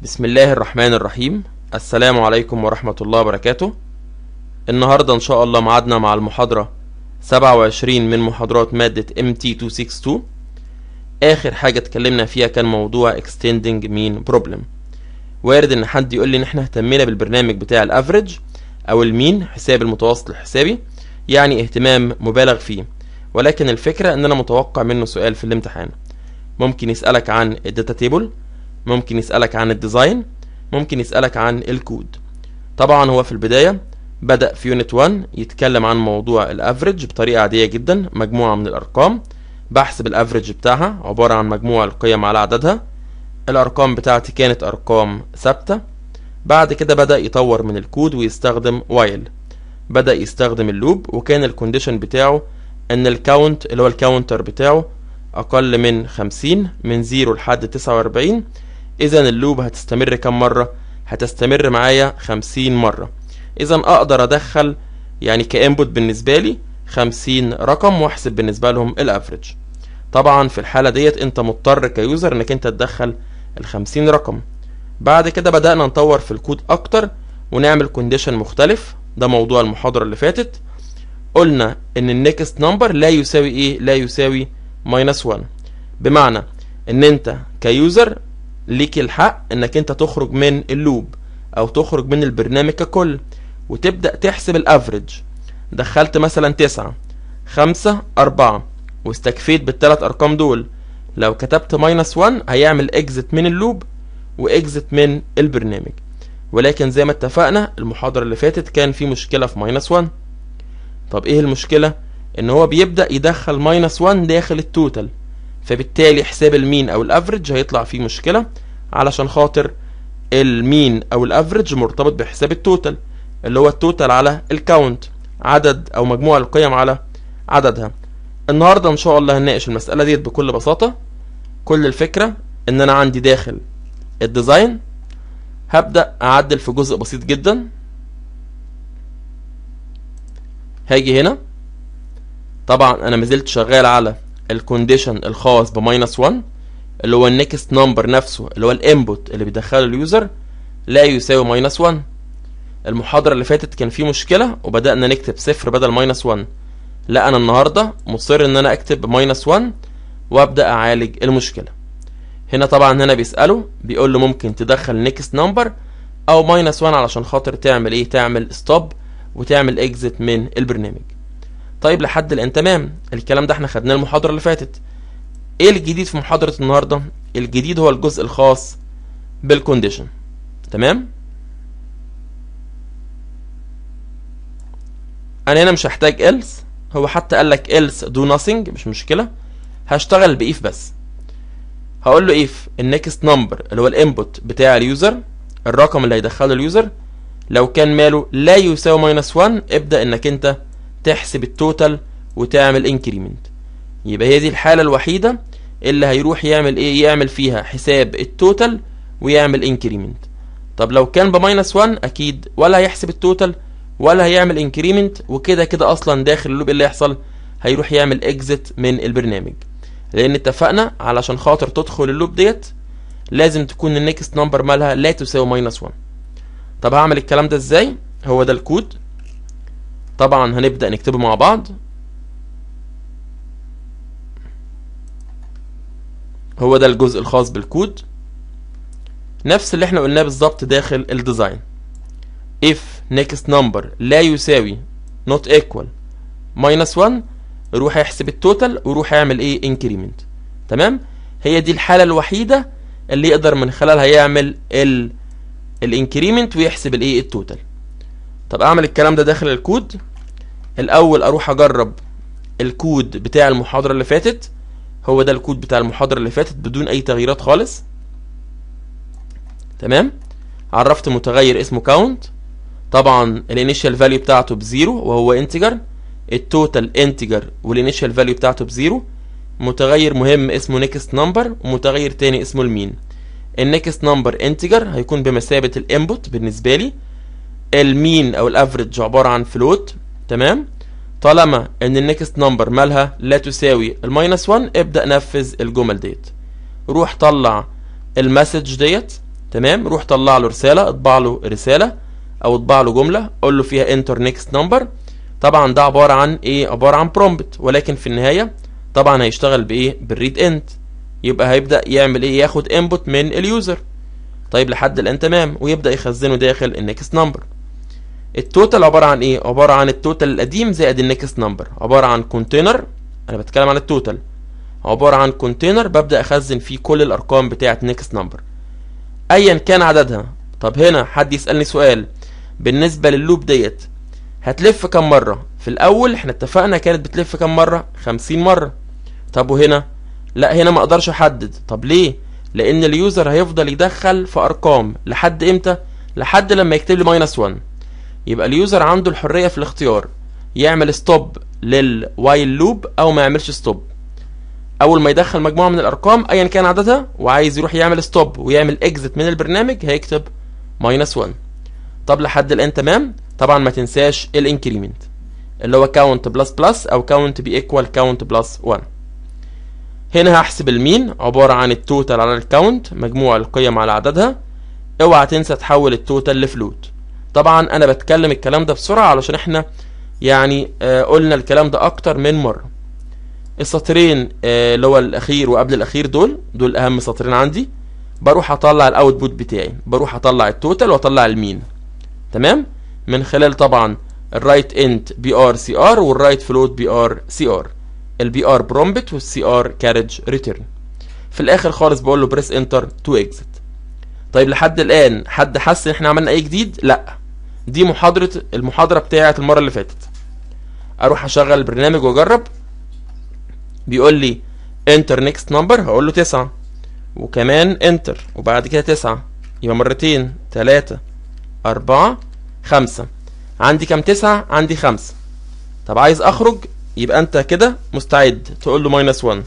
بسم الله الرحمن الرحيم السلام عليكم ورحمة الله وبركاته النهاردة إن شاء الله معادنا مع المحاضرة 27 من محاضرات مادة MT262 آخر حاجة اتكلمنا فيها كان موضوع Extending Mean Problem وارد إن حد يقول لي إن إحنا اهتمينا بالبرنامج بتاع الأفريج أو المين حساب المتوسط الحسابي يعني اهتمام مبالغ فيه ولكن الفكرة إن أنا متوقع منه سؤال في الامتحان ممكن يسألك عن الداتا تيبل ممكن يسألك عن الديزاين ممكن يسألك عن الكود طبعا هو في البداية بدأ في يونت 1 يتكلم عن موضوع الافريج بطريقة عادية جدا مجموعة من الأرقام بحسب الافريج بتاعها عبارة عن مجموع القيم على عددها الأرقام بتاعتي كانت أرقام ثابتة بعد كده بدأ يطور من الكود ويستخدم وايل بدأ يستخدم اللوب وكان الكونديشن بتاعه ان الكاونت اللي هو الكاونتر بتاعه اقل من 50 من 0 لحد 49 اذا اللوب هتستمر كم مرة هتستمر معايا 50 مرة اذا اقدر ادخل يعني كانبوت بالنسبة لي 50 رقم واحسب بالنسبة لهم الافريج طبعا في الحالة ديت انت مضطر كيوزر انك انت تدخل ال 50 رقم بعد كده بدأنا نطور في الكود اكتر ونعمل كونديشن مختلف ده موضوع المحاضرة اللي فاتت قلنا ان النكست نمبر لا يساوي ايه لا يساوي ماينس 1 بمعنى ان انت كيوزر ليك الحق انك انت تخرج من اللوب او تخرج من البرنامج ككل وتبدأ تحسب الافريج دخلت مثلا تسعة خمسة أربعة واستكفيت بالثلاث أرقام دول لو كتبت ماينس 1 هيعمل اكزت من اللوب واكزت من البرنامج ولكن زي ما اتفقنا المحاضرة اللي فاتت كان في مشكلة في ماينس 1 طب ايه المشكلة ان هو بيبدأ يدخل ماينس 1 داخل التوتال فبالتالي حساب المين او الافريج هيطلع فيه مشكلة علشان خاطر المين او الافريج مرتبط بحساب التوتال اللي هو التوتال على الكاونت عدد او مجموع القيم على عددها النهاردة ان شاء الله هنناقش المسألة ديت بكل بساطة كل الفكرة ان انا عندي داخل الديزاين هبدأ اعدل في جزء بسيط جدا هاجي هنا طبعا انا مازلت شغال على الكونديشن الخاص بماينس 1 اللي هو النكست نمبر نفسه اللي هو الانبوت اللي بيدخله اليوزر لا يساوي ماينس 1 المحاضرة اللي فاتت كان في مشكلة وبدأنا نكتب صفر بدل ماينس 1 لا انا النهاردة مصر ان انا اكتب ماينس 1 وابدأ اعالج المشكلة هنا طبعا هنا بيسأله بيقول له ممكن تدخل نيكست نمبر او ماينس 1 علشان خاطر تعمل ايه تعمل ستوب وتعمل اكزit من البرنامج طيب لحد الان تمام الكلام ده احنا خدناه المحاضرة اللي فاتت ايه الجديد في محاضرة النهاردة الجديد هو الجزء الخاص بالكونديشن تمام انا هنا مش هحتاج else هو حتى قال لك else do nothing مش مشكلة هشتغل بإيف بس هقول له ايف النكست نمبر اللي هو الانبوت بتاع اليوزر الرقم اللي هيدخله اليوزر لو كان ماله لا يساوي ماينس 1 ابدأ انك انت تحسب التوتال وتعمل انكريمنت يبقى هي دي الحالة الوحيدة اللي هيروح يعمل ايه يعمل فيها حساب التوتال ويعمل انكريمنت طب لو كان بماينس 1 اكيد ولا هيحسب التوتال ولا هيعمل انكريمنت وكده كده اصلا داخل اللوب اللي يحصل هيروح يعمل اكزit من البرنامج لان اتفقنا علشان خاطر تدخل اللوب ديت لازم تكون النكست نمبر مالها لا تساوي ماينس 1 طب هعمل الكلام ده ازاي هو ده الكود طبعا هنبدأ نكتبه مع بعض هو ده الجزء الخاص بالكود نفس اللي احنا قلناه بالظبط داخل الديزاين if next number لا يساوي not equal minus 1 يروح يحسب التوتال ويروح يعمل ايه انكريمنت تمام هي دي الحالة الوحيدة اللي يقدر من خلالها يعمل ال الانكريمنت ويحسب الايه التوتال طب اعمل الكلام ده داخل الكود الاول اروح اجرب الكود بتاع المحاضرة اللي فاتت هو ده الكود بتاع المحاضرة اللي فاتت بدون اي تغييرات خالص تمام عرفت متغير اسمه count طبعا الانيشال فاليو بتاعته بزيرو وهو انتجر التوتال انتجر والانيشال فاليو بتاعته بزيرو متغير مهم اسمه نيكست نمبر ومتغير تاني اسمه المين النيكست نمبر انتجر هيكون بمثابة الانبوت بالنسبة لي المين او الافريج عبارة عن فلوت تمام طالما ان النيكست نمبر مالها لا تساوي الماينس 1 ابدأ نفذ الجمل ديت روح طلع المسج ديت تمام روح طلع له رساله اطبع له رساله او اطبع له جمله قول له فيها انتر نيكست نمبر طبعا ده عباره عن ايه عباره عن برومبت ولكن في النهايه طبعا هيشتغل بايه بالريد انت يبقى هيبدا يعمل ايه ياخد انبوت من اليوزر طيب لحد الان تمام ويبدا يخزنه داخل النكست نمبر التوتال عباره عن ايه عباره عن التوتال القديم زائد النكست نمبر عباره عن كونتينر انا بتكلم عن التوتال عباره عن كونتينر ببدا اخزن فيه كل الارقام بتاعه نكست نمبر ايا كان عددها طب هنا حد يسالني سؤال بالنسبه لللوب ديت هتلف كم مره في الاول احنا اتفقنا كانت بتلف كم مره 50 مره طب وهنا لا هنا ما اقدرش احدد طب ليه لان اليوزر هيفضل يدخل في ارقام لحد امتى لحد لما يكتب لي ماينس 1 يبقى اليوزر عنده الحريه في الاختيار يعمل ستوب للوايل لوب او ما يعملش ستوب اول ما يدخل مجموعه من الارقام ايا كان عددها وعايز يروح يعمل ستوب ويعمل اكزit من البرنامج هيكتب ماينس 1 طب لحد الان تمام طبعا ما تنساش الانكريمنت اللي هو كاونت بلس بلس او كاونت بي ايكوال كاونت بلس 1 هنا هحسب المين عبارة عن التوتال على الكاونت مجموع القيم على عددها اوعى تنسى تحول التوتال لفلوت طبعا انا بتكلم الكلام ده بسرعة علشان احنا يعني آه قلنا الكلام ده اكتر من مرة السطرين آه اللي هو الاخير وقبل الاخير دول دول اهم سطرين عندي بروح اطلع الاوتبوت بتاعي بروح اطلع التوتال واطلع المين تمام من خلال طبعا الرايت انت بي ار سي ار والرايت فلوت بي ار سي ار البي ار برومبت والسي ار كارج ريتيرن في الاخر خالص بقول له بريس انتر تو اكزit طيب لحد الان حد حس ان احنا عملنا ايه جديد لا دي محاضره المحاضره بتاعه المره اللي فاتت اروح اشغل البرنامج واجرب بيقول لي انتر نيكست نمبر هقول له 9 وكمان انتر وبعد كده 9 يبقى مرتين 3 4 5 عندي كام 9 عندي 5 طب عايز اخرج يبقى انت كده مستعد تقول له ماينس 1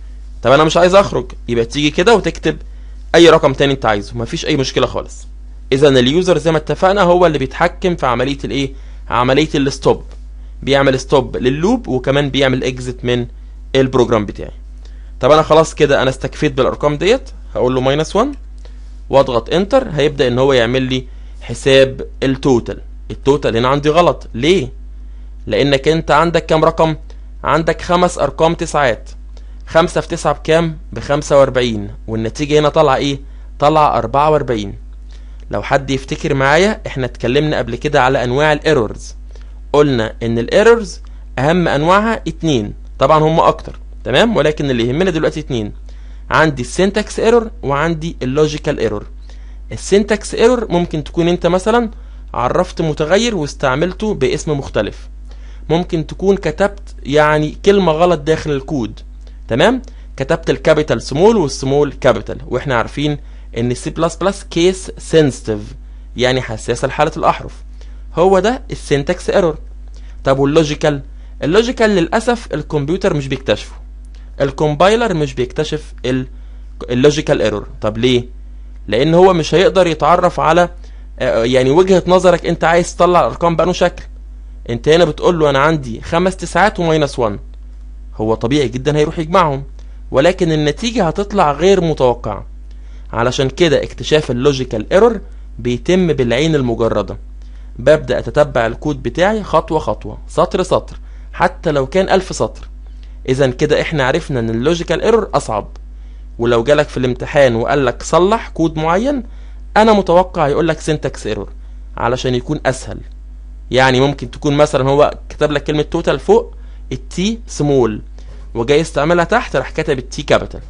طب انا مش عايز اخرج يبقى تيجي كده وتكتب اي رقم تاني انت عايزه مفيش اي مشكله خالص اذا اليوزر زي ما اتفقنا هو اللي بيتحكم في عمليه الايه عمليه الستوب بيعمل ستوب لللوب وكمان بيعمل اكزit من البروجرام بتاعي طب انا خلاص كده انا استكفيت بالارقام ديت هقول له ماينس 1 واضغط انتر هيبدا ان هو يعمل لي حساب التوتال التوتال هنا عندي غلط ليه لانك انت عندك كام رقم عندك خمس ارقام تسعات خمسة في تسعة بكام بخمسة واربعين والنتيجة هنا طالعة ايه طالعة اربعة واربعين لو حد يفتكر معايا احنا اتكلمنا قبل كده على انواع الايرورز قلنا ان الايرورز اهم انواعها اتنين طبعا هم اكتر تمام ولكن اللي يهمنا دلوقتي اتنين عندي السنتكس ايرور وعندي اللوجيكال ايرور السنتكس ايرور ممكن تكون انت مثلا عرفت متغير واستعملته باسم مختلف ممكن تكون كتبت يعني كلمة غلط داخل الكود تمام كتبت الكابيتال سمول والسمول كابيتال واحنا عارفين ان سي بلس بلس كيس سنسيتيف يعني حساسة لحالة الاحرف هو ده السنتكس ايرور طب واللوجيكال اللوجيكال للاسف الكمبيوتر مش بيكتشفه الكومبايلر مش بيكتشف اللوجيكال ايرور طب ليه لان هو مش هيقدر يتعرف على يعني وجهة نظرك انت عايز تطلع الارقام بانه شكل انت هنا بتقول له انا عندي خمس تسعات وماينس 1 هو طبيعي جدا هيروح يجمعهم ولكن النتيجة هتطلع غير متوقعة علشان كده اكتشاف اللوجيكال ايرور بيتم بالعين المجردة ببدأ اتتبع الكود بتاعي خطوة خطوة سطر سطر حتى لو كان ألف سطر اذا كده احنا عرفنا ان اللوجيكال ايرور اصعب ولو جالك في الامتحان وقال لك صلح كود معين انا متوقع يقول لك سنتكس ايرور علشان يكون اسهل يعني ممكن تكون مثلا هو كتب لك كلمه توتال فوق التي سمول وجاي يستعملها تحت راح كاتب التي كابيتال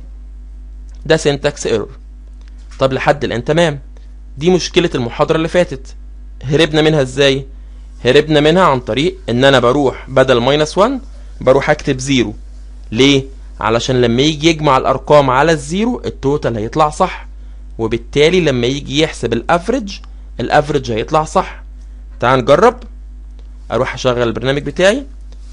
ده سنتكس ايرور طب لحد الان تمام دي مشكله المحاضره اللي فاتت هربنا منها ازاي هربنا منها عن طريق ان انا بروح بدل ماينس 1 بروح اكتب زيرو ليه علشان لما يجي يجمع الارقام على الزيرو التوتال هيطلع صح وبالتالي لما يجي يحسب الافريج الافريج هيطلع صح تعال نجرب اروح اشغل البرنامج بتاعي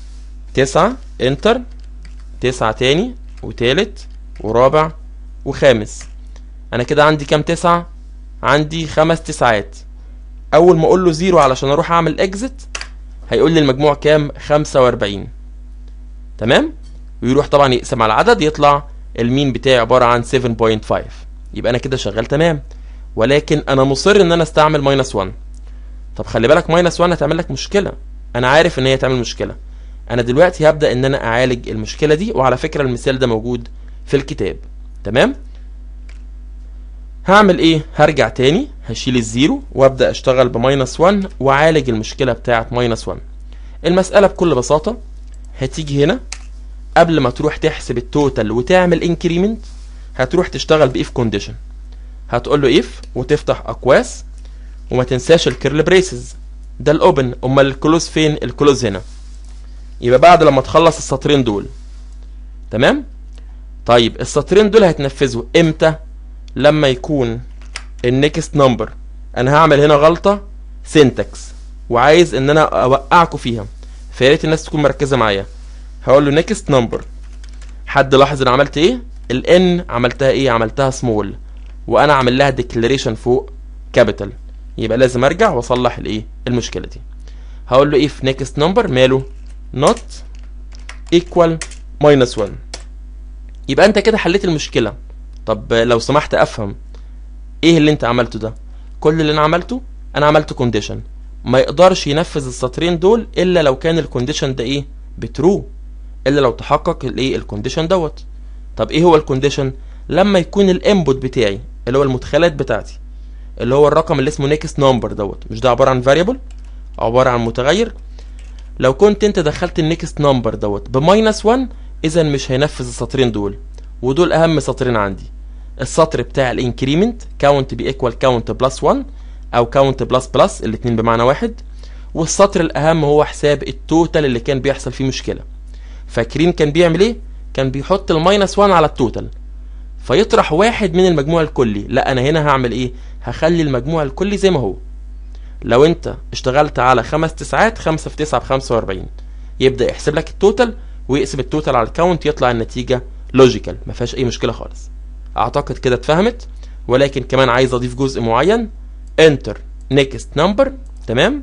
تسعة انتر تسعة تاني وتالت ورابع وخامس انا كده عندي كام تسعة عندي خمس تسعات اول ما اقول له زيرو علشان اروح اعمل اكزit هيقول لي المجموع كام خمسة واربعين تمام ويروح طبعا يقسم على العدد يطلع المين بتاعي عبارة عن 7.5 يبقى انا كده شغال تمام ولكن انا مصر ان انا استعمل ماينس 1 طب خلي بالك ماينس 1 هتعمل لك مشكله انا عارف ان هي تعمل مشكله انا دلوقتي هبدا ان انا اعالج المشكله دي وعلى فكره المثال ده موجود في الكتاب تمام هعمل ايه هرجع تاني هشيل الزيرو وابدا اشتغل بماينس 1 واعالج المشكله بتاعه ماينس 1 المساله بكل بساطه هتيجي هنا قبل ما تروح تحسب التوتال وتعمل انكريمنت هتروح تشتغل باف كونديشن هتقول له اف وتفتح اقواس وما تنساش الكيرل بريسز ده الاوبن امال الكلوز فين الكلوز هنا يبقى بعد لما تخلص السطرين دول تمام طيب السطرين دول هتنفذوا امتى لما يكون النكست نمبر انا هعمل هنا غلطه سينتاكس وعايز ان انا اوقعكم فيها فيا ريت الناس تكون مركزه معايا هقول له نكست نمبر حد لاحظ انا عملت ايه الان عملتها ايه عملتها سمول وانا عامل لها ديكلاريشن فوق كابيتال يبقى لازم ارجع واصلح الايه المشكله دي هقول له ايه في نيكست نمبر ماله not equal minus 1 يبقى انت كده حليت المشكله طب لو سمحت افهم ايه اللي انت عملته ده كل اللي انا عملته انا عملت كونديشن ما يقدرش ينفذ السطرين دول الا لو كان الكونديشن ده ايه بترو الا لو تحقق الايه الكونديشن دوت طب ايه هو الكونديشن لما يكون الانبوت بتاعي اللي هو المدخلات بتاعتي اللي هو الرقم اللي اسمه نيكست نمبر دوت مش ده عباره عن فاريبل عباره عن متغير لو كنت انت دخلت النيكست نمبر دوت بماينس 1 اذا مش هينفذ السطرين دول ودول اهم سطرين عندي السطر بتاع الانكريمنت كاونت بيكوال كاونت بلس 1 او كاونت بلس بلس الاثنين بمعنى واحد والسطر الاهم هو حساب التوتال اللي كان بيحصل فيه مشكله فاكرين كان بيعمل ايه كان بيحط الماينس 1 على التوتال فيطرح واحد من المجموع الكلي لا انا هنا هعمل ايه هخلي المجموع الكلي زي ما هو لو انت اشتغلت على خمس تسعات خمسة في تسعة بخمسة واربعين يبدأ يحسب لك التوتال ويقسم التوتال على الكاونت يطلع النتيجة لوجيكال ما فيهاش اي مشكلة خالص اعتقد كده اتفهمت ولكن كمان عايز اضيف جزء معين enter next number تمام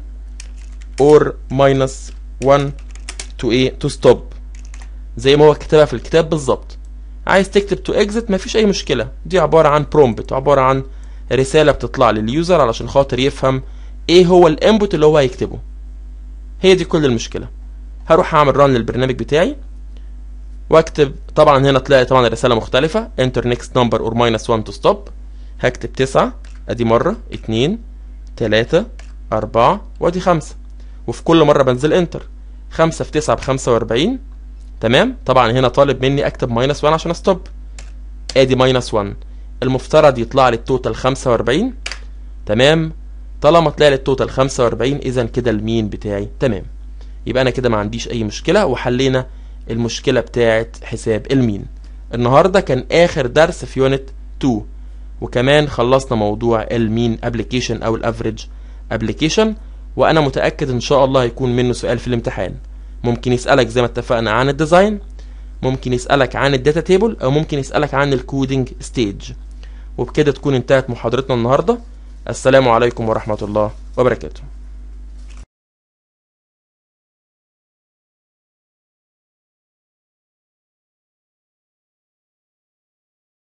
or minus 1 to ايه to stop زي ما هو كتبها في الكتاب بالظبط عايز تكتب تو اكزit مفيش اي مشكله دي عباره عن برومبت عباره عن رساله بتطلع لليوزر علشان خاطر يفهم ايه هو الانبوت اللي هو هيكتبه هي دي كل المشكله هروح اعمل ران للبرنامج بتاعي واكتب طبعا هنا تلاقي طبعا الرساله مختلفه enter next number or minus 1 to stop هكتب 9 ادي مره 2 3 4 وادي 5 وفي كل مره بنزل انتر 5 في 9 ب 45 تمام طبعا هنا طالب مني اكتب ماينس 1 عشان استوب ادي ماينس 1 المفترض يطلع لي التوتال 45 تمام طالما طلع لي التوتال 45 اذا كده المين بتاعي تمام يبقى انا كده ما عنديش اي مشكله وحلينا المشكله بتاعه حساب المين النهارده كان اخر درس في يونت 2 وكمان خلصنا موضوع المين ابلكيشن او الافريج ابلكيشن وانا متاكد ان شاء الله هيكون منه سؤال في الامتحان ممكن يسالك زي ما اتفقنا عن الديزاين ممكن يسالك عن الداتا تيبل او ممكن يسالك عن الكودينج ستيج وبكده تكون انتهت محاضرتنا النهارده السلام عليكم ورحمه الله وبركاته